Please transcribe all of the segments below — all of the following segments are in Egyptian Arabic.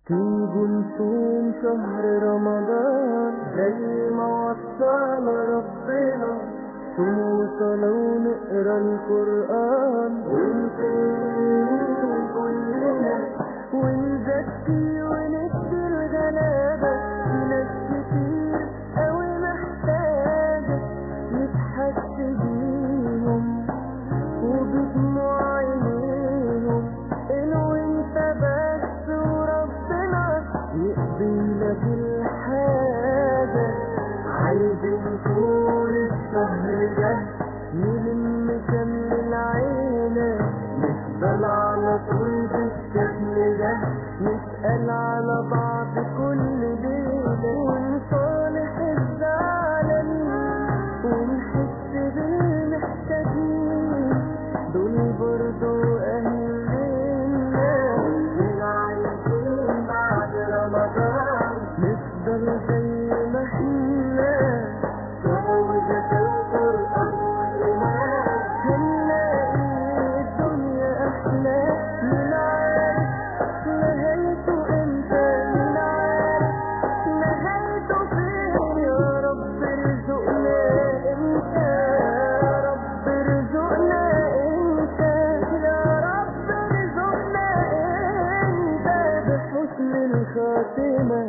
تيجوا نصوم شهر رمضان زي ما وصانا ربنا صوم وصلاة ونقرا القرآن ونصوم كلنا ونزكي وندي الغلابة في ناس كتير أوي محتاجة نتحس بيهم وبدموع عينيهم إنه انت بس وربنا يقضي لك الحاجة عايزين طول الشهر ده نلم شمل العيلة نفضل على طول بالشكل ده نسأل على بعض كل ليلة ونصالح الزعلانين ونحس بالمحتاجين دول برضو أهلنا والعايشين بعد رمضان نفضل زي ما احنا تعوذة القرآن والإيمان هنلاقي الدنيا أحلى من عارف نهايته امتى من عارف نهايته فين يا رب ارزقنا انت يا رب ارزقنا انت يا رب ارزقنا انت بحسن الخاتمه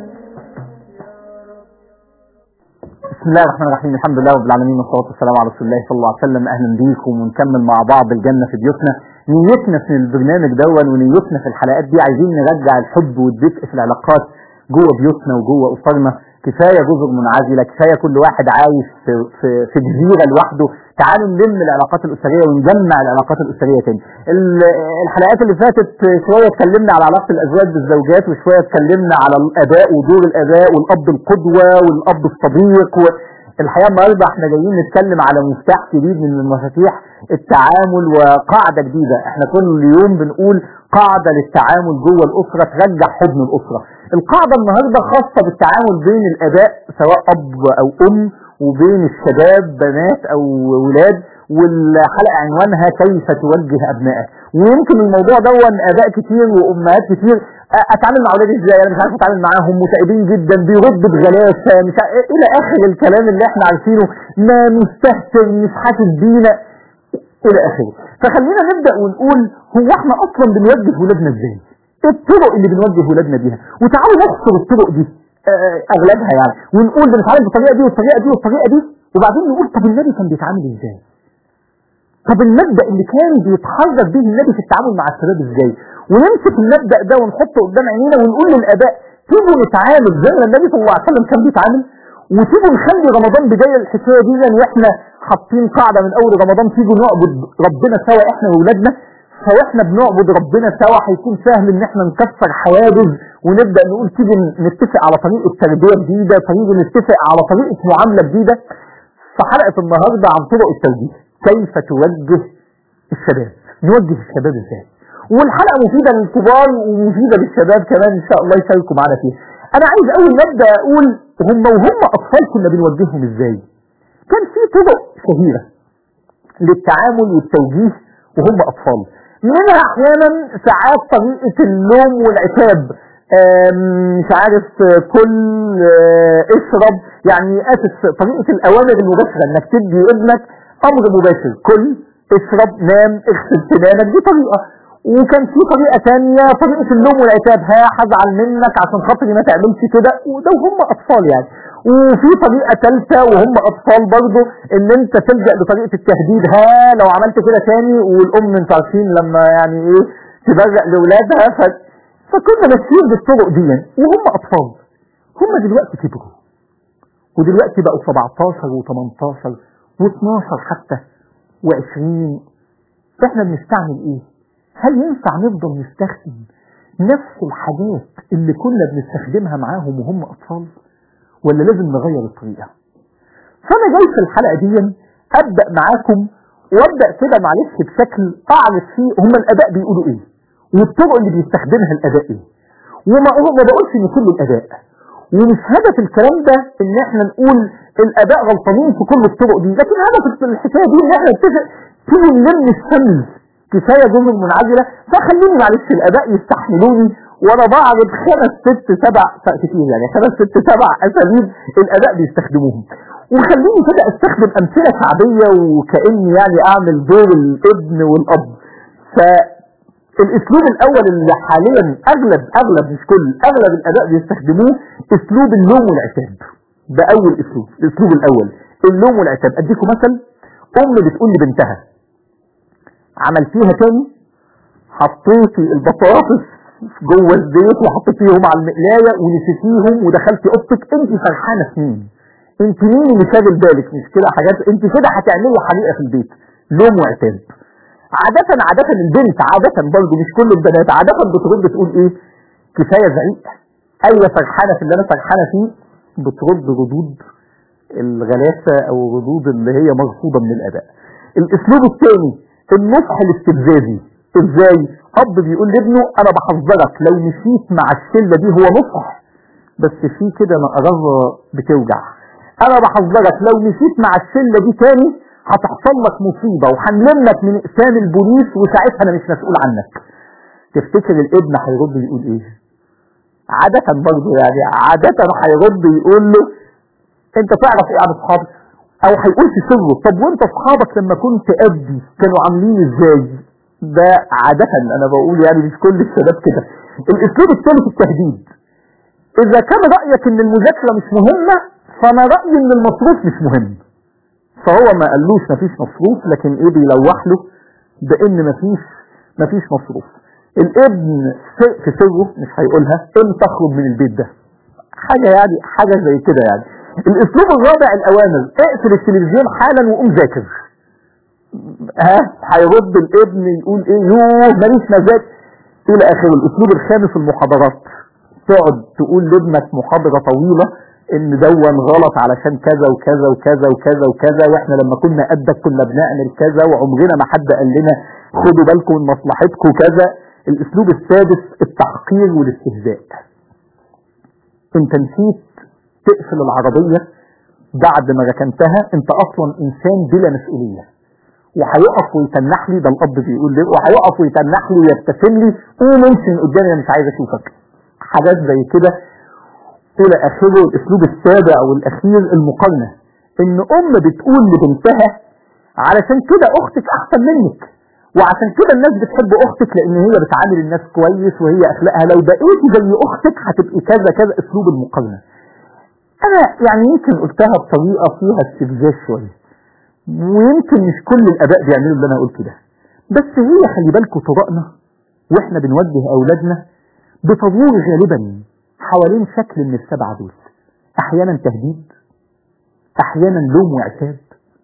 بسم الله الرحمن الرحيم الحمد لله رب العالمين والصلاه والسلام على رسول الله صلى الله عليه وسلم اهلا بيكم ونكمل مع بعض الجنه في بيوتنا نيتنا في البرنامج دون ونيتنا في الحلقات دي عايزين نرجع الحب والدفء في العلاقات جوه بيوتنا وجوه اسرنا كفايه جزر منعزله كفايه كل واحد عايش في في, في جزيره لوحده تعالوا نلم العلاقات الاسريه ونجمع العلاقات الاسريه تاني ال- الحلقات اللي فاتت شويه اتكلمنا على علاقه الازواج بالزوجات وشويه اتكلمنا على الاباء ودور الاباء والاب القدوه والاب الصديق و... الحقيقه النهارده احنا جايين نتكلم على مفتاح جديد من مفاتيح التعامل وقاعده جديده احنا كل يوم بنقول قاعده للتعامل جوه الاسره ترجع حضن الاسره القاعده النهارده خاصه بالتعامل بين الاباء سواء اب او ام وبين الشباب بنات او ولاد والحلقه عنوانها كيف توجه ابنائك ويمكن الموضوع دون اباء كتير وامهات كتير أ- اتعامل مع اولادي ازاي انا مش عارف اتعامل معاهم متعبين جدا بيرد بغلاسه مش ع... الى اخر الكلام اللي احنا عارفينه ما مستهتر مش حاسس بينا الى اخره فخلينا نبدا ونقول هو احنا اصلا بنوجه ولادنا ازاي ايه الطرق اللي بنوجه ولادنا بيها وتعالوا نحصر الطرق دي آه، اغلبها يعني ونقول بنتعامل بالطريقه دي والطريقه دي والطريقه دي وبعدين نقول طب النبي كان بيتعامل ازاي طب المبدا اللي كان بيتحرك به النبي في التعامل مع الشباب ازاي ونمسك المبدا ده ونحطه قدام عينينا ونقول للاباء سيبوا نتعامل زي ما النبي صلى الله عليه وسلم كان بيتعامل وسيبوا نخلي رمضان بدايه الحكايه دي لان احنا حاطين قاعده من اول رمضان تيجوا نعبد ربنا سوا احنا واولادنا فاحنا بنعبد ربنا سوا هيكون سهل ان احنا نكسر حواجز ونبدا نقول تيجي نتفق على طريقه تربيه جديده تيجي نتفق على طريقه معامله جديده فحلقه النهارده عن طرق التوجيه كيف توجه الشباب نوجه الشباب ازاي والحلقه مفيده للكبار ومفيده للشباب كمان ان شاء الله يشاركوا معانا فيها انا عايز اول نبدا اقول هم وهم اطفال كنا بنوجههم ازاي كان في طرق شهيره للتعامل والتوجيه وهم اطفال منها احيانا ساعات طريقه اللوم والعتاب آم، مش عارف آه، كل آه، اشرب يعني اسف طريقه الاوامر المباشره انك تدي ابنك امر مباشر كل اشرب نام اغسل سنانك دي طريقه وكان في طريقه ثانيه طريقه اللوم والعتاب ها هزعل منك عشان خاطري ما تعملش كده وده وهم اطفال يعني وفي طريقه ثالثه وهم اطفال برضه ان انت تلجا لطريقه التهديد ها لو عملت كده تاني والام انتوا عارفين لما يعني ايه تبرق لاولادها ف... فكنا ماشيين بالطرق دي وهم اطفال هم دلوقتي كبروا ودلوقتي بقوا 17 و18 و12 حتى و20 فاحنا بنستعمل ايه؟ هل ينفع نفضل نستخدم نفس الحاجات اللي كنا بنستخدمها معاهم وهم اطفال؟ ولا لازم نغير الطريقه؟ فانا جاي في الحلقه دي ابدا معاكم وابدا كده معلش بشكل اعرف فيه هم الاباء بيقولوا ايه والطرق اللي بيستخدمها الاباء ايه وما ما بقولش ان كل الاباء ومش هدف الكلام ده ان احنا نقول الاباء غلطانين في كل الطرق دي لكن هدف الحكايه دي ان احنا نتفق تيجي نلم الشمل كفايه جمل منعزله فخليني معلش الاباء يستحملوني وانا بعرض خمس ست سبع كتير يعني خمس ست سبع اساليب الاداء بيستخدموهم وخليني كده استخدم امثله شعبيه وكاني يعني اعمل دور الابن والاب فالاسلوب الاول اللي حاليا اغلب اغلب مش كل اغلب الاداء بيستخدموه اسلوب اللوم والعتاب ده اول اسلوب الاسلوب الاول اللوم والعتاب اديكم مثل ام بتقول لبنتها عملتيها تاني حطيتي البطاطس جوه الزيت وحطيتيهم على المقلايه ونسيتيهم ودخلتي اوضتك انت فرحانه في مين؟ انت مين اللي شاغل بالك مش كده حاجات انت كده هتعملي حريقه في البيت لوم وعتاب عادة عادة البنت عادة برضه مش كل البنات عادة بترد تقول ايه كفاية زعيق ايوه فرحانة في اللي انا فرحانة فيه بترد ردود الغلاسة او ردود اللي هي مرفوضة من الاداء الاسلوب الثاني النصح الاستفزازي ازاي اب بيقول لابنه انا بحذرك لو مشيت مع الشلة دي هو نصح بس في كده نقرة بتوجع انا بحذرك لو مشيت مع الشلة دي تاني هتحصل لك مصيبة وهنلمك من اقسام البوليس وساعتها انا مش مسؤول عنك تفتكر الابن هيرد يقول ايه عادة برضه يعني عادة هيرد يقول له انت تعرف ايه عن اصحابك او هيقول في سره طب وانت اصحابك لما كنت قدي كانوا عاملين ازاي ده عادة انا بقول يعني مش كل الشباب كده الاسلوب الثالث التهديد اذا كان رأيك ان المذاكرة مش مهمة فانا رأيي ان المصروف مش مهم فهو ما قالوش مفيش مصروف لكن ايه بيلوح له بان مفيش مفيش مصروف الابن في سره مش هيقولها ان تخرج من البيت ده حاجة يعني حاجة زي كده يعني الاسلوب الرابع الاوامر اقفل التلفزيون حالا وقوم ذاكر ها هيرد الابن يقول ايه يوه ماليش مزاج الى اخره الاسلوب الخامس المحاضرات تقعد تقول لابنك محاضرة طويلة ان دون غلط علشان كذا وكذا وكذا وكذا وكذا واحنا لما كنا قدك كنا بنعمل كذا وعمرنا ما حد قال لنا خدوا بالكم من مصلحتكم كذا الاسلوب السادس التحقير والاستهزاء انت نسيت تقفل العربية بعد ما ركنتها انت اصلا انسان بلا مسؤولية وهيقف ويتنح لي ده الاب بيقول لي وهيقف ويتنح لي ويبتسم لي قوم امشي من قدامي انا مش عايز اشوفك حاجات زي كده الى اخره الاسلوب السابع والاخير المقارنة ان ام بتقول لبنتها علشان كده اختك احسن منك وعشان كده الناس بتحب اختك لان هي بتعامل الناس كويس وهي اخلاقها لو بقيتي زي اختك هتبقي كذا كذا اسلوب المقارنة انا يعني يمكن قلتها بطريقة فيها استفزاز شوية ويمكن مش كل الاباء بيعملوا اللي انا قلته ده بس هي خلي بالكم طرقنا واحنا بنوجه اولادنا بتدور غالبا حوالين شكل من السبعة دول احيانا تهديد احيانا لوم وعتاب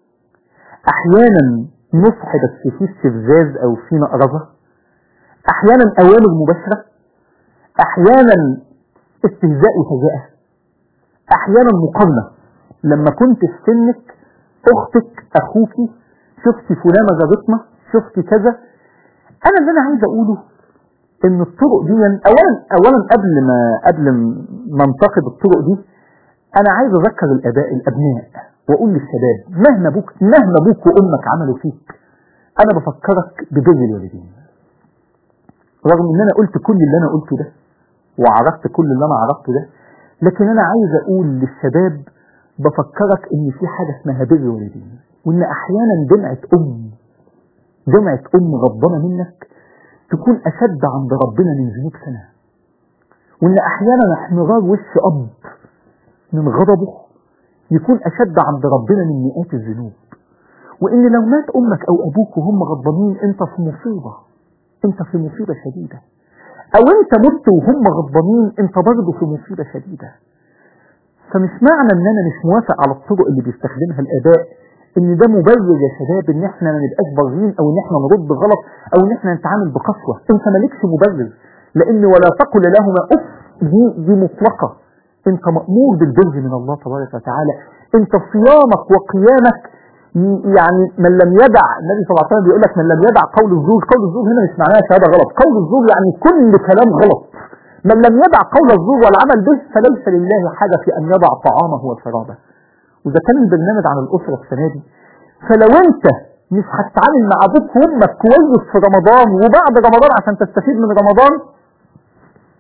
احيانا نصح بس فيه استفزاز او فيه نقرزة احيانا اوامر مباشرة احيانا استهزاء وفجاءة احيانا مقارنة لما كنت في سنك اختك اخوكي شفتي فلانة جارتنا شفتي كذا انا اللي انا عايز اقوله ان الطرق دي اولا اولا قبل ما قبل ما انتقد الطرق دي انا عايز اذكر الاباء الابناء واقول للشباب مهما ابوك مهما ابوك وامك عملوا فيك انا بفكرك ببر الوالدين رغم ان انا قلت كل اللي انا قلته ده وعرفت كل اللي انا عرفته ده لكن انا عايز اقول للشباب بفكرك ان في حاجة اسمها بر الوالدين وان احيانا دمعة ام دمعة ام غضبانة منك تكون اشد عند ربنا من ذنوب سنة وان احيانا احمرار وش اب من غضبه يكون اشد عند ربنا من مئات الذنوب وان لو مات امك او ابوك وهم غضبانين انت في مصيبة انت في مصيبة شديدة او انت مت وهم غضبانين انت برضه في مصيبة شديدة فمش معنى ان انا مش موافق على الطرق اللي بيستخدمها الاباء ان ده مبرر يا شباب ان احنا ما نبقاش باغيين او ان احنا نرد غلط او ان احنا نتعامل بقسوة انت مالكش مبرر لان ولا تقل لهما اف دي دي مطلقة انت مأمور بالبر من الله تبارك وتعالى انت صيامك وقيامك يعني من لم يدع النبي صلى الله عليه وسلم بيقول لك من لم يدع قول الزور قول الزور هنا مش معناها شهاده غلط قول الزور يعني كل كلام غلط من لم يدع قول الزور والعمل به فليس لله حاجه في ان يضع طعامه وشرابه وإذا كان البرنامج عن الأسرة السنة دي فلو أنت مش هتتعامل مع أبوك وأمك كويس في رمضان وبعد رمضان عشان تستفيد من رمضان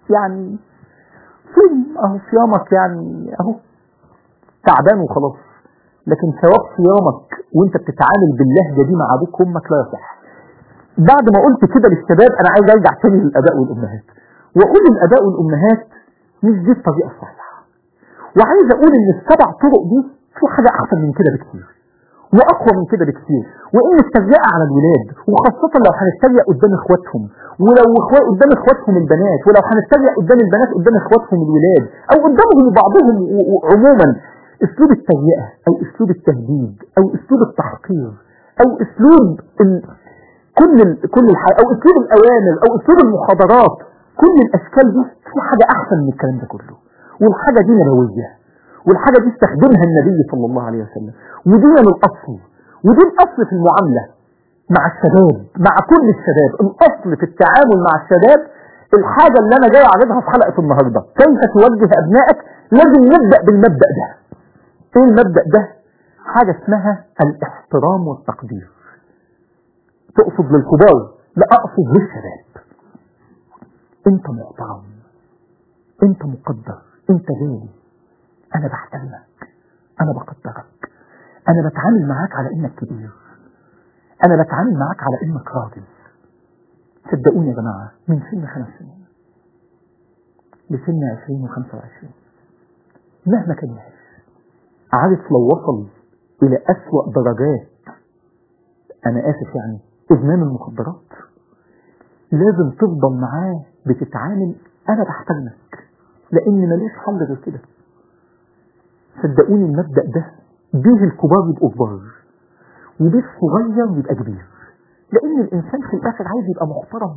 يعني صيام اهو صيامك يعني اهو تعبان وخلاص لكن ثواب صيامك وانت بتتعامل باللهجه دي مع ابوك وامك لا يصح بعد ما قلت كده للشباب انا عايز ارجع تاني للاباء والامهات واقول للاباء والامهات مش دي الطريقه الصحيحه وعايز اقول ان السبع طرق دي في حاجه احسن من كده بكتير واقوى من كده بكتير وان التريقه على الولاد وخاصه لو هنتريق قدام اخواتهم ولو اخوات قدام اخواتهم البنات ولو هنتريق قدام البنات قدام اخواتهم الولاد او قدامهم بعضهم و- و- عموما اسلوب التريقه او اسلوب التهديد او اسلوب التحقير او اسلوب ال... كل ال... كل الح... او اسلوب الاوامر او اسلوب المحاضرات كل الاشكال دي في حاجه احسن من الكلام ده كله والحاجه دي نبويه والحاجه دي استخدمها النبي صلى الله عليه وسلم ودي من الاصل ودي الاصل في المعامله مع الشباب مع كل الشباب الاصل في التعامل مع الشباب الحاجه اللي انا جاي اعرضها في حلقه النهارده كيف توجه ابنائك لازم نبدا بالمبدا ده ايه المبدا ده حاجه اسمها الاحترام والتقدير تقصد للكبار لا اقصد للشباب انت محترم انت مقدر انت غالي انا بحترمك انا بقدرك انا بتعامل معاك على انك كبير انا بتعامل معاك على انك راجل صدقوني يا جماعة من سن خمس سنين لسن عشرين وخمسة وعشرين مهما كان يعيش عارف لو وصل الى اسوأ درجات انا اسف يعني ادمان المخدرات لازم تفضل معاه بتتعامل انا بحترمك لان ماليش حل غير كده صدقوني المبدأ ده بيه الكبار يبقوا كبار وبيه الصغير يبقى كبير لان الانسان في الاخر عايز يبقى محترم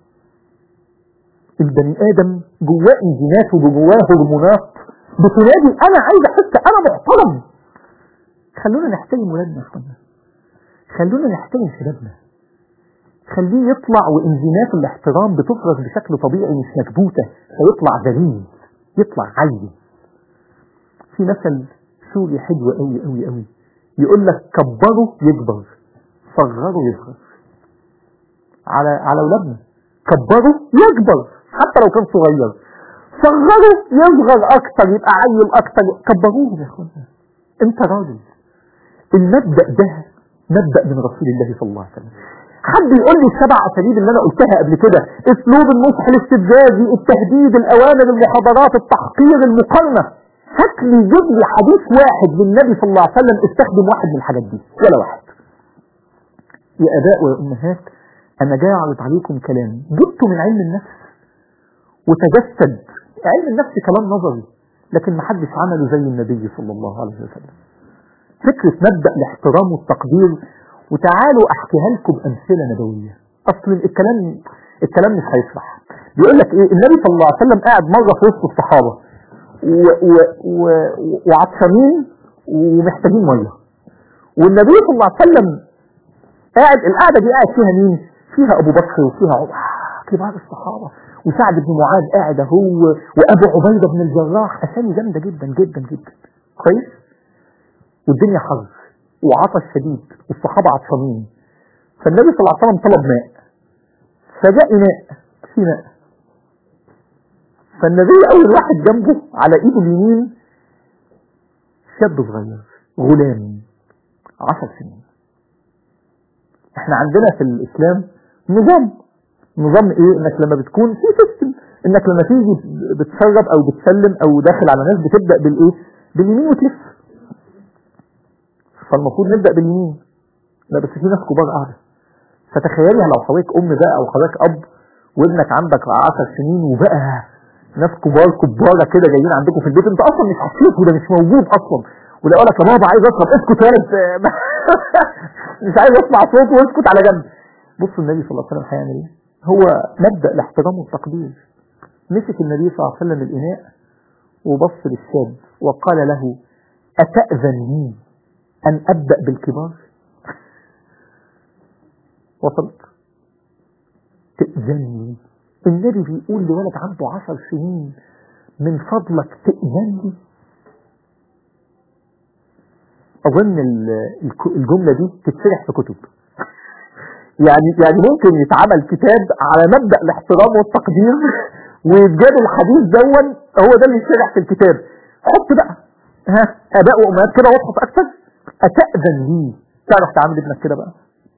البني ادم جواه انجينات وجواه هرمونات بتنادي انا عايز احس انا محترم خلونا نحترم ولادنا يا اخوانا خلونا نحترم شبابنا خليه يطلع وانزيمات الاحترام بتفرز بشكل طبيعي مش مكبوتة فيطلع ذليل يطلع عيل في مثل سوري حلو قوي قوي قوي يقول لك كبره يكبر صغره يصغر على على اولادنا كبره يكبر حتى لو كان صغير صغره يصغر اكتر يبقى عيل اكتر كبروه يا اخوانا انت راجل المبدا ده مبدا من رسول الله صلى الله عليه وسلم حد يقول لي السبع اساليب اللي انا قلتها قبل كده اسلوب النصح الاستفزازي التهديد الاوامر المحاضرات التحقير المقارنه هات لي جيب لي حديث واحد للنبي صلى الله عليه وسلم استخدم واحد من الحاجات دي ولا واحد يا اباء ويا امهات انا جاي اعرض عليكم كلام جبته من علم النفس وتجسد علم النفس كلام نظري لكن ما حدش عمله زي النبي صلى الله عليه وسلم فكرة مبدأ الاحترام والتقدير وتعالوا احكيها لكم بامثله نبويه اصل الكلام الكلام مش هيشرح بيقول لك ايه النبي صلى الله عليه وسلم قاعد مره في وسط الصحابه و- و- و- وعطشانين ومحتاجين ميه والنبي صلى الله عليه وسلم قاعد القعده دي قاعد فيها مين؟ فيها ابو بكر وفيها عمر كبار الصحابه وسعد بن معاذ قاعد اهو وابو عبيده بن الجراح اسامي جامده جدا جدا جدا كويس والدنيا حر وعطش شديد والصحابة عطشانين فالنبي صلى الله عليه وسلم طلب ماء فجاء ماء في ماء فالنبي أول واحد جنبه على إيده اليمين شاب صغير غلام عشر سنين احنا عندنا في الإسلام نظام نظام ايه انك لما بتكون في سيستم انك لما تيجي بتشرب او بتسلم او داخل على ناس بتبدأ بالايه باليمين وتلف فالمفروض نبدأ باليمين لا بس في ناس كبار قاعدة فتخيلي لو حضرتك أم بقى أو حضرتك أب وابنك عندك 10 سنين وبقى ناس كبار كبارة كده جايين عندكم في البيت انت اصلا مش هتشوفه ده مش موجود اصلا ولا يقول لك يا بابا عايز اشرب اسكت يا ولد مش عايز اسمع صوته واسكت على جنب بص النبي صلى الله عليه وسلم هيعمل ايه هو مبدأ الاحترام والتقدير مسك النبي صلى الله عليه وسلم الإناء وبص للشاب وقال له أتأذن لي أن أبدأ بالكبار وصلت تأذن لي النبي بيقول لولد عنده عشر سنين من فضلك تأذن لي أظن الجملة دي تتشرح في كتب يعني يعني ممكن يتعمل كتاب على مبدأ الاحترام والتقدير ويتجاب الحديث دون هو ده اللي يشرح في الكتاب حط بقى ها اباء وامهات كده واضحه اكتر اتاذن لي تعرف تعامل ابنك كده بقى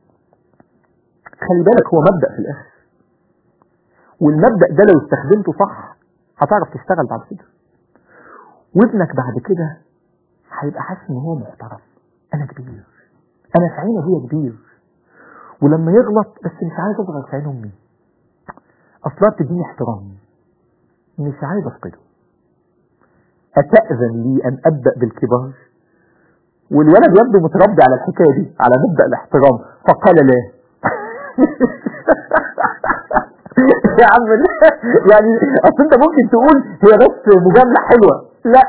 خلي بالك هو مبدا في الاخر والمبدا ده لو استخدمته صح هتعرف تشتغل بعد كده وابنك بعد كده هيبقى حاسس ان هو محترم انا كبير انا في عين ابويا كبير ولما يغلط بس مش عايز اصغر في عين امي اصلا بتديني احترام مش عايز افقده اتاذن لي ان ابدا بالكبار والولد يبدو متربي على الحكايه دي على مبدا الاحترام فقال لا يا عم لا. يعني اصل انت ممكن تقول هي بس مجامله حلوه لا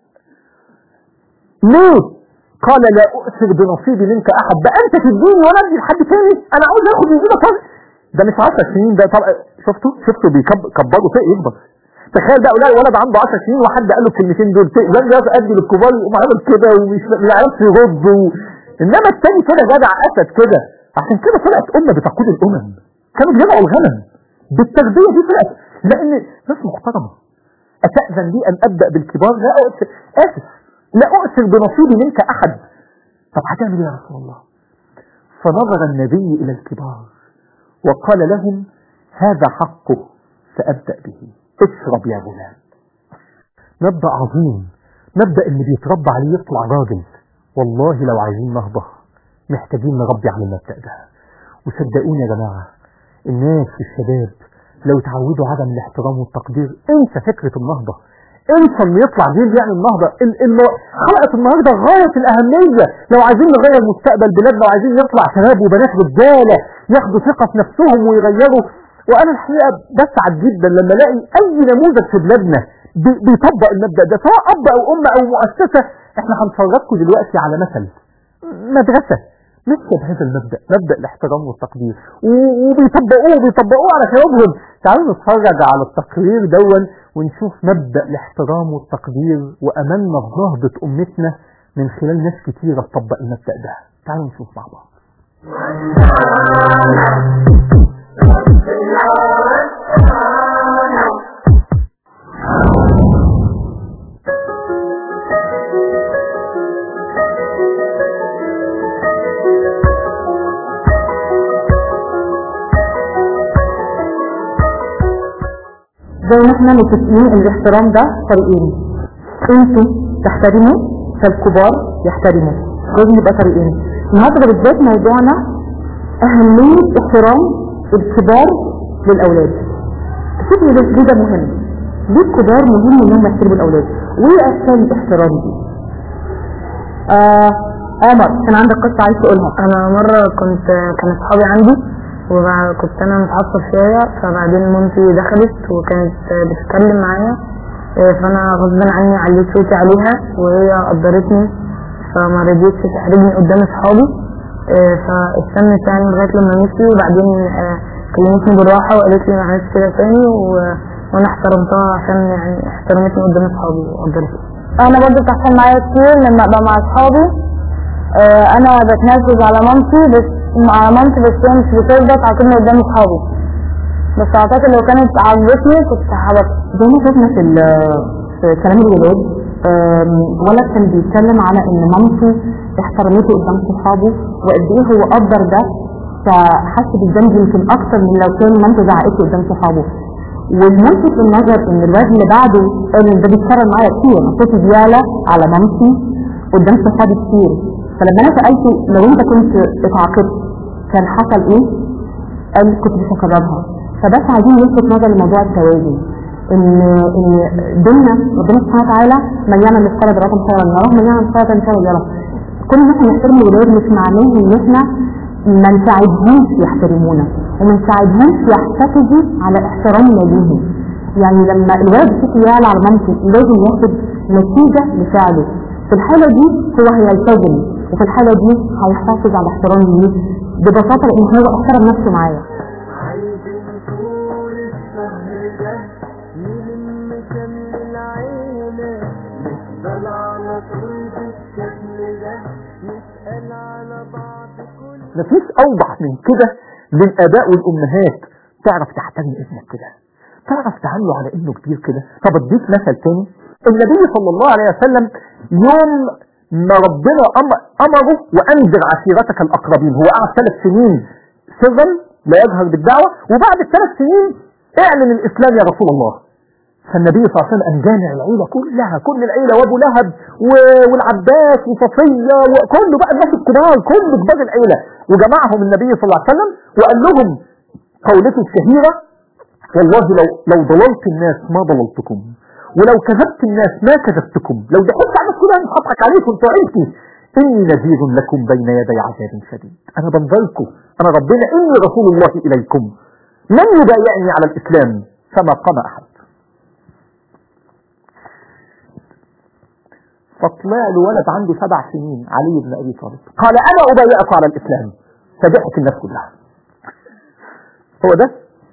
ليه قال لا اؤثر بنصيبي منك احد بقى انت تديني وانا ادي لحد تاني انا عاوز اخد من ايدك فرق. ده مش 10 سنين ده طبعا شفتوا شفتوا بيكبروا فوق يكبر تخيل بقى الاقي ولد عنده 10 سنين وحد قال له الكلمتين دول زي ده ادي للكبار ويقوم عامل كده ومش ما يعرفش يرد و... انما التاني كده جدع اسد كده عشان كده طلعت امه بتقود الامم كانوا بيرعوا الغنم بالتربيه دي طلعت لان ناس محترمه اتاذن لي ان ابدا بالكبار لا أؤثر اسف لا اؤثر بنصيبي منك احد طب هتعمل ايه يا رسول الله فنظر النبي الى الكبار وقال لهم هذا حقه فابدا به اشرب يا غلام مبدا عظيم مبدا اللي بيتربى عليه يطلع راجل والله لو عايزين نهضه محتاجين نربي على المبدا ده وصدقوني يا جماعه الناس الشباب لو تعودوا عدم الاحترام والتقدير انسى فكره النهضه انسى ان يطلع جيل يعمل نهضه ال- ال- حلقه النهارده غايه الاهميه لو عايزين نغير مستقبل بلادنا وعايزين يطلع شباب وبنات رجاله ياخدوا ثقه في نفسهم ويغيروا وانا الحقيقه بسعد جدا لما الاقي اي نموذج في بلادنا بي- بيطبق المبدا ده سواء اب او ام او مؤسسه احنا هنفرجكم دلوقتي على مثل مدرسه ماشيه بهذا المبدا مبدا الاحترام والتقدير و- وبيطبقوه بيطبقوه على شبابهم تعالوا نتفرج على التقرير دون ونشوف مبدا الاحترام والتقدير واملنا بنهضه امتنا من خلال ناس كتيره تطبق المبدا ده تعالوا نشوف مع بعض زي ما احنا متفقين ان الاحترام ده طريقين انتوا تحترموا فالكبار يحترموا لازم يبقى طريقين النهارده بالذات موضوعنا اهمية احترام الكبار للاولاد شوفوا ليه ليه ده مهم ليه الكبار مهم انهم يحترموا الاولاد وايه اشكال الاحترام دي آه عمر كان عندك قصة عايز تقولها انا مرة كنت كان اصحابي عندي وكنت انا متعصب شوية فبعدين مامتي دخلت وكانت بتتكلم معايا آه، فانا غصبا عني عليت صوتي عليها وهي قدرتني فما رضيتش تحرجني قدام اصحابي آه، فاستنت يعني لغاية لما مشي وبعدين آه، كلمتني بالراحة وقالت لي معلش كده تاني و- وانا احترمتها عشان يعني احترمتني قدام اصحابي وقدرتني انا برضو بتحصل معايا كتير لما ابقى مع اصحابي آه، انا بتنرفز على مامتي بس على مامتي بس هي مش بترضى تعاقبني قدام اصحابي بس اعتقد لو كانت عجبتني كنت هحبط زي ما شفنا في ال- في كلام الولاد آم، ولد كان بيتكلم على ان مامته احترمته قدام صحابه وقد ايه هو قدر ده فحس بالذنب يمكن اكتر من لو كان مامته زعقته قدام صحابه والملفت للنظر ان الواد اللي بعده قال ده بيتكرر معايا كتير انا صوتي بيعلى على مامتي قدام صحابي كتير فلما انا سالته لو انت كنت اتعاقبت كان حصل ايه؟ قال كنت مش هكررها فبس عايزين نلفت نظر لموضوع التوازن ان ان ديننا ربنا سبحانه وتعالى من يعمل مثقال ذره خيرا يره من يعمل مثقال ذره شرا يره كل ان احنا نحترم الولاد مش معناه ان احنا ما نساعدهمش يحترمونا وما نساعدهمش يحتفظوا على احترامنا ليهم يعني لما الولد بشكل يعلى على مامته لازم ياخد نتيجه لفعله في الحاله دي هو هيلتزم وفي الحاله دي هيحافظ على احترامه ليه ببساطه لان هو احترم نفسه معايا عايزين طول الشهر ده نلم شمل العيلة نفضل على طول بالشكل ده نسأل على بعض كل مفيش اوضح من كده للاباء والامهات تعرف تحترم ابنك كده تعرف تعامله على انه كبير كده طب اديك مثل تاني النبي صلى الله عليه وسلم يوم ما ربنا أم- امره وانذر عشيرتك الاقربين هو قعد ثلاث سنين سرا لا يظهر بالدعوه وبعد الثلاث سنين اعلن الاسلام يا رسول الله فالنبي صلى الله عليه وسلم قام جامع العيله كلها كل العيله وابو لهب و- والعباس وصفيه وكله بقى الناس الكبار كل كبار العيله وجمعهم النبي صلى الله عليه وسلم وقال لهم قولته الشهيره والله لو لو ضللت الناس ما ضللتكم ولو كذبت الناس ما كذبتكم لو ضحكت على الناس كلها مش هضحك عليكم انتوا عيلتي اني نذير لكم بين يدي عذاب شديد انا بنذركم انا ربنا اني رسول الله اليكم من يبايعني على الاسلام فما قام احد فطلع له ولد عنده سبع سنين علي بن ابي طالب قال انا ابايعك على الاسلام فضحك الناس كلها هو ده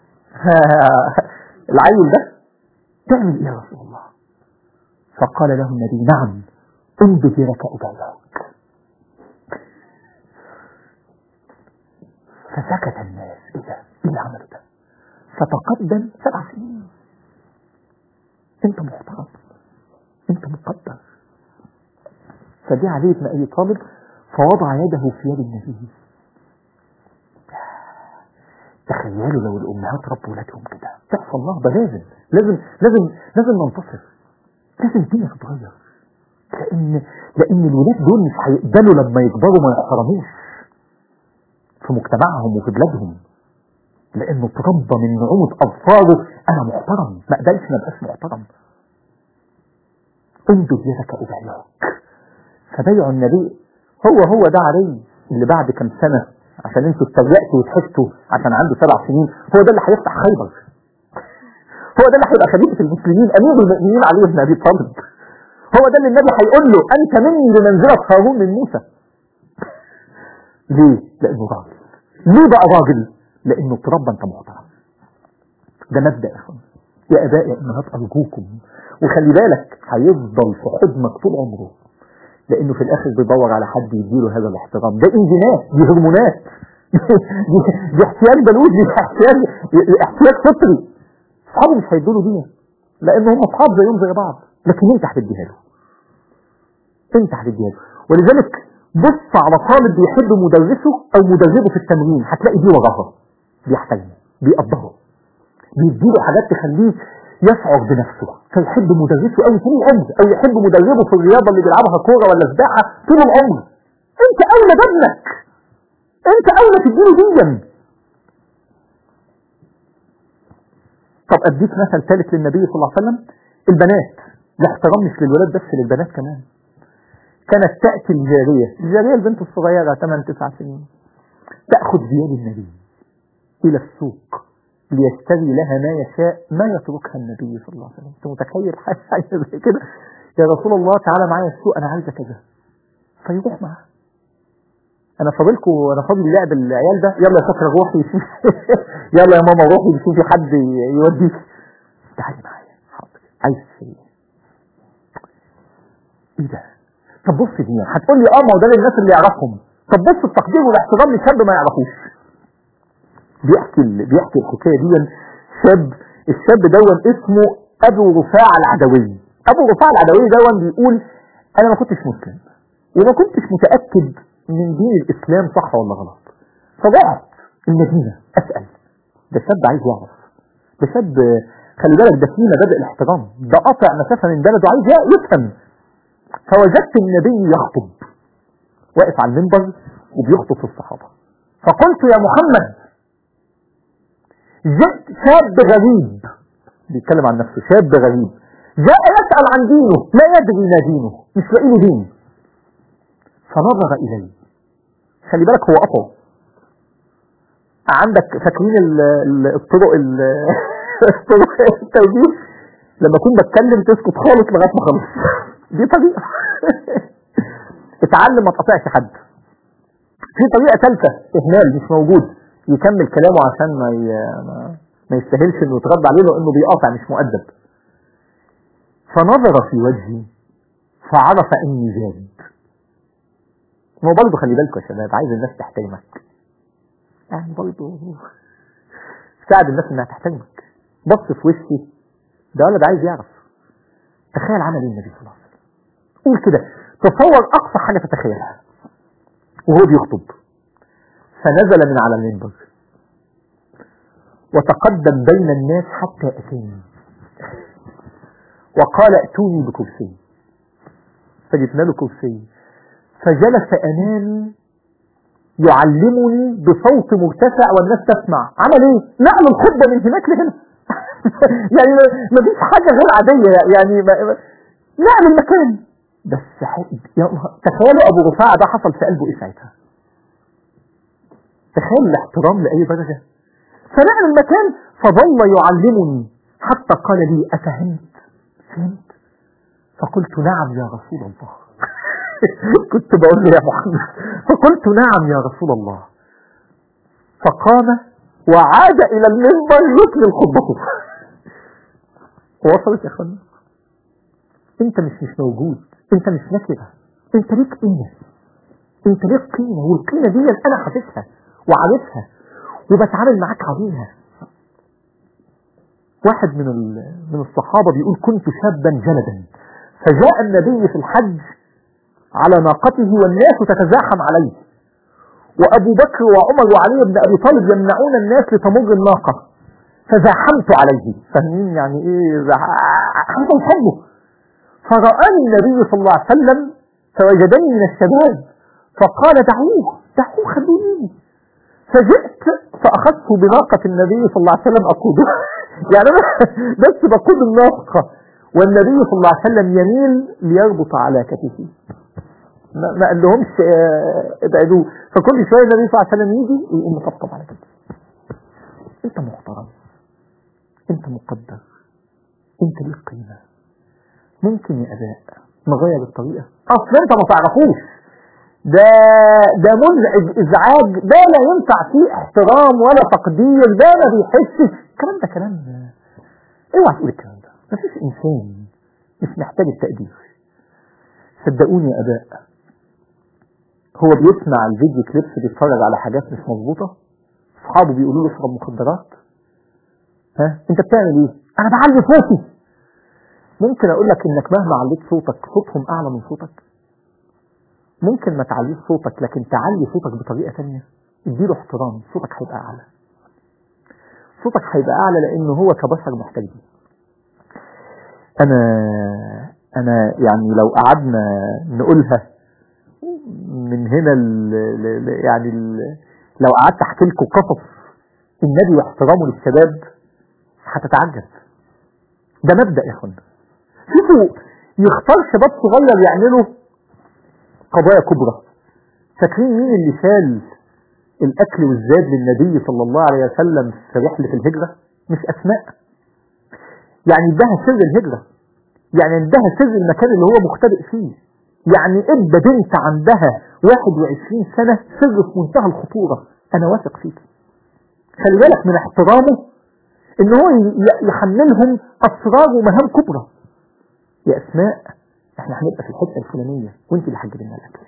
العيل ده تعمل ايه يا رسول الله فقال له النبي نعم انبذ لك ابايعك فسكت الناس ايه ده ايه اللي عمله ده فتقدم سبع سنين انت محترم انت مقدر فجاء علي بن ابي طالب فوضع يده في يد النبي تخيلوا لو الامهات ربوا ولادهم كده تحصل نهضه لازم لازم لازم لازم ننتصر لازم الدنيا تتغير لان لان الولاد دول مش هيقبلوا لما يكبروا ما يحترموش في مجتمعهم وفي بلادهم لانه اتربى من نعومه اظفاره انا محترم ما اقبلش ما ابقاش محترم امدد يدك ابايعك فبايعوا النبي هو هو ده علي اللي بعد كم سنه عشان انتوا اتريقتوا وضحكتوا عشان عنده سبع سنين هو ده اللي هيفتح خيبر هو ده اللي هيبقى خليفه المسلمين امير المؤمنين علي بن ابي طالب هو ده اللي النبي هيقول له انت مني بمنزله هارون من موسى ليه؟ لانه راجل ليه بقى راجل؟ لانه اتربى انت محترم ده مبدا يا اخوان يا اباء يا امهات ارجوكم وخلي بالك هيفضل في حضنك طول عمره لانه في الاخر بيدور على حد يديله هذا الاحترام ده انجينات دي هرمونات دي, دي احتياج بلوزي دي احتياج احتياج فطري اصحابه مش هيدوا له دي لان هم اصحاب زيهم زي بعض لكن انت هتديها له انت هتديها له ولذلك بص على طالب بيحب مدرسه او مدربه في التمرين هتلاقي دي وراها بيحترمه بيقدره بيديله حاجات تخليه يشعر بنفسه فيحب مدرسه قوي طول العمر او يحب مدربه في الرياضه اللي بيلعبها كوره ولا سباحه طول العمر انت اولى بابنك انت اولى تديله ديا طب اديك مثل ثالث للنبي صلى الله عليه وسلم البنات الاحترام مش للولاد بس للبنات كمان كانت تأتي الجارية الجارية البنت الصغيرة 8 9 سنين تأخذ بيد النبي إلى السوق ليشتري لها ما يشاء ما يتركها النبي صلى الله عليه وسلم انت متخيل حاجة زي كده يا رسول الله تعالى معايا السوق انا عايزة كذا فيروح معاه انا فاضلكم انا فاضل لعب العيال ده يلا يا فكرة روحي يلا يا ماما روحي شوفي حد يوديك تعالي معايا حاضر عايز ايه ايه ده طب بص دي هتقول لي اه ما هو ده للناس اللي يعرفهم طب بص التقدير والاحترام لشاب ما يعرفوش بيحكي ال... بيحكي الحكايه دي شاب الشاب دون اسمه ابو رفاع العدوي ابو رفاع العدوي دون بيقول انا ما كنتش مسلم وما كنتش متاكد من دين الاسلام صح ولا غلط فرحت المدينه اسال ده شاب عايز يعرف ده شاب خلي بالك ده فيه مبادئ الاحترام ده قاطع مسافه من بلده عايز يفهم فوجدت النبي يخطب واقف على المنبر وبيخطب في الصحابه فقلت يا محمد جئت شاب غريب بيتكلم عن نفسه شاب غريب جاء يسأل عن دينه لا يدري ما دينه مش لاقي له دين فنظر إلي خلي بالك هو أطول عندك فاكرين ال- ال- الطرق ال- الطرق التوجيه لما اكون بتكلم تسكت خالص لغايه ما خلص دي طريقه اتعلم ما تقاطعش حد في طريقه ثالثه اهمال مش موجود يكمل كلامه عشان ما ي- ما- ما يستاهلش انه يتغض عليه لانه بيقاطع مش مؤدب فنظر في وجهي فعرف اني جاد ما هو برضه خلي بالكم يا شباب عايز الناس تحترمك يعني برضه ساعد الناس انها تحترمك بص في وشي ده ولد عايز يعرف تخيل عمل ايه النبي صلى الله عليه وسلم قول كده تصور اقصى حاجه تتخيلها وهو بيخطب فنزل من على المنبر وتقدم بين الناس حتى اتاني وقال ائتوني بكرسي فجبنا له كرسي فجلس امامي يعلمني بصوت مرتفع والناس تسمع عمل ايه نقل الخطبه من هناك لهنا يعني ما فيش حاجه غير عاديه يعني ما ما- نقل المكان بس ح- يا الله، تخيلوا ابو رفاعه ده حصل في قلبه ايه ساعتها تخيل الاحترام لاي درجه فنقل المكان فظل يعلمني حتى قال لي افهمت فهمت فقلت نعم يا رسول الله كنت بقول له يا محمد فقلت نعم يا رسول الله فقام وعاد الى المنبر يكمل خطبته وصلت يا اخوانا انت مش مش موجود انت مش نكره انت ليك قيمه انت ليك قيمه والقيمه دي انا حاسسها وعارفها وبتعامل معاك عليها واحد من ال- من الصحابه بيقول كنت شابا جلدا فجاء النبي في الحج على ناقته والناس تتزاحم عليه وأبو بكر وعمر وعلي بن أبي طالب يمنعون الناس لتمر الناقة فزاحمت عليه فاهمين يعني إيه زح- حصل حبه فرآني النبي صلى الله عليه وسلم فوجدني من الشباب فقال دعوه دعوه خلوني فجئت فأخذت بناقة النبي صلى الله عليه وسلم أقودها يعني أنا بس بقود الناقة والنبي صلى الله عليه وسلم يميل ليربط على كتفي ما ما قال لهمش آه، ابعدوه فكل شويه النبي صلى الله عليه وسلم يجي ويقوم مطبطب على كتفي انت محترم انت مقدر انت ليك قيمه ممكن يا اباء نغير الطريقه اصل انت ما تعرفوش ده ده مزعج ازعاج ده لا ينفع فيه احترام ولا تقدير ده ما بيحسش الكلام ده كلام اوعى تقول الكلام ده مفيش انسان مش محتاج التقدير صدقوني يا اباء هو بيسمع الفيديو كليبس بيتفرج على حاجات مش مظبوطه اصحابه بيقولوا له اشرب مخدرات ها انت بتعمل ايه انا بعلي صوتي ممكن اقول لك انك مهما عليت صوتك صوتهم اعلى من صوتك ممكن ما تعليش صوتك لكن تعلي صوتك بطريقه ثانيه اديله احترام صوتك هيبقى اعلى صوتك هيبقى اعلى لانه هو كبشر محتاج دي انا انا يعني لو قعدنا نقولها من هنا ل... ل... ل... يعني ال... لو قعدت احكي لكم قصص النبي واحترامه للشباب هتتعجب ده مبدأ يا اخوانا شوفوا يختار شباب صغير يعملوا قضايا كبرى فاكرين مين اللي شال الاكل والزاد للنبي صلى الله عليه وسلم في رحله الهجره مش اسماء يعني ادها سر الهجره يعني ادها سر المكان اللي هو مختبئ فيه يعني ادى بنت عندها 21 سنه سر في منتهى الخطوره انا واثق فيك خلي بالك من احترامه ان هو ي- يحملهم اسرار ومهام كبرى يا اسماء احنا هنبقى في الحته الفلانيه وانت اللي هتجيب لنا الاكل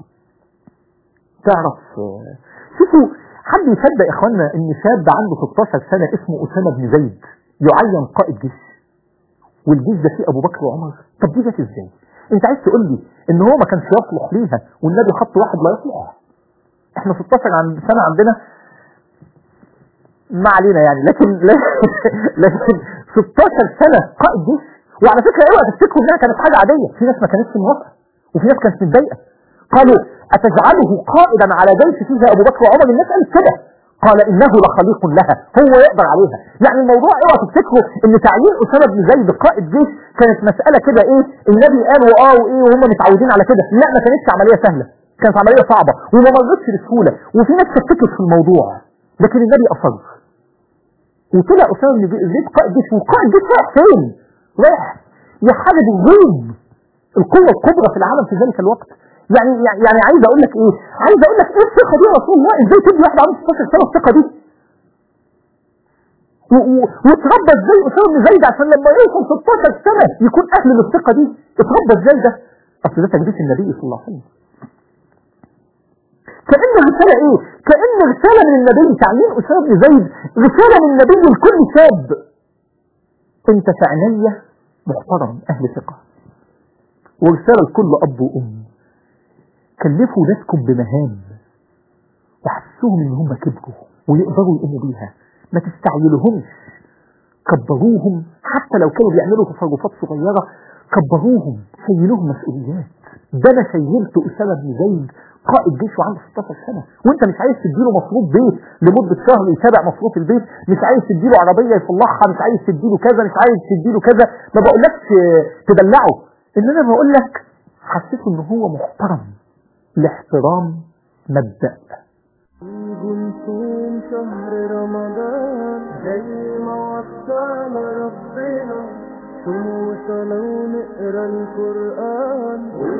تعرف آه، شوفوا حد يصدق يا اخوانا ان شاب عنده 16 سنه اسمه اسامه بن زيد يعين قائد جيش والجيش ده فيه ابو بكر وعمر طب دي جت ازاي؟ انت عايز تقول لي ان هو ما كانش يصلح ليها والنبي حط واحد لا يصلح احنا 16 عن سنه عندنا ما علينا يعني لكن لكن 16 سنه قائد جيش وعلى فكره اوعى تفتكروا انها كانت حاجه عاديه في ناس ما كانتش موافقه وفي ناس كانت متضايقه قالوا اتجعله قائدا على جيش فيها ابو بكر وعمر الناس قالت كده قال انه لخليق لها هو يقدر عليها يعني الموضوع اوعى تفتكروا ان تعيين اسامه بن زيد قائد جيش كانت مساله كده ايه النبي قال واه وايه وهم متعودين على كده لا ما كانتش عمليه سهله كانت عمليه صعبه وما مرتش بسهوله وفي ناس شككت في الموضوع لكن النبي اصر وطلع اسامه بن زيد قائد جيش وقائد جيش رايح فين؟ رايح يحارب الروم القوه الكبرى في العالم في ذلك الوقت يعني يعني يعني عايز اقول لك ايه؟ عايز اقول لك ايه الثقه دي يا رسول الله؟ ازاي تدي واحد عنده 16 سنه الثقه دي؟ و- و- واتربى ازاي اسامه بن زيد عشان لما يوصل 16 سنه يكون اهل للثقه دي؟ اتربى ازاي ده؟ اصل ده تجديد النبي صلى الله عليه وسلم. كأن رسالة ايه؟ كأن رسالة من النبي تعيين أسامة بن زيد رسالة من النبي لكل شاب انت في عينيا محترم اهل ثقة ورسالة لكل اب وام كلفوا ولادكم بمهام وحسوهم ان هم كبروا ويقدروا يقوموا بيها ما تستعجلوهمش كبروهم حتى لو كانوا بيعملوا تصرفات صغيرة كبروهم شيلوهم مسؤوليات ده انا شيلت اسامه بن زيد قائد جيش وعنده 16 سنه وانت مش عايز تديله مصروف بيت لمده شهر يتابع مصروف البيت مش عايز تديله عربيه يصلحها مش عايز تديله كذا مش عايز تديله كذا ما بقولكش تدلعه ان انا بقول لك حسيته ان هو محترم الاحترام مبدا نيجي نصوم شهر رمضان زي ما وصانا ربنا صوم وصلاة ونقرا القرآن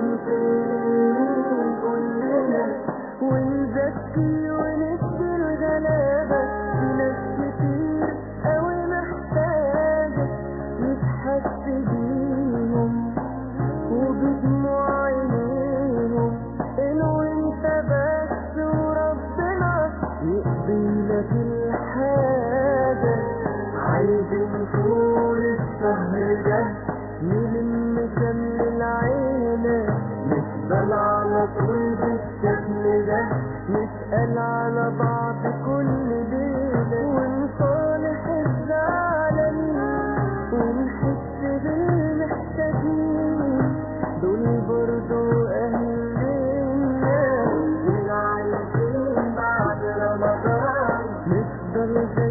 ونصوم كلنا ونزكي ونشكي الغلابة في ناس كتير أوي محتاجة نتحس بيهم وبدموع عينيهم إنه انت بس وربنا يقضي لك الحاجة عايزين طول الشهر ده نلم شمل العيلة نفضل على طول بالشكل ده نسأل على بعض كل ليلة ونصالح الزعلانين ونحس بالمحتاجين دول برضو أهلنا والعايشين بعد رمضان نفضل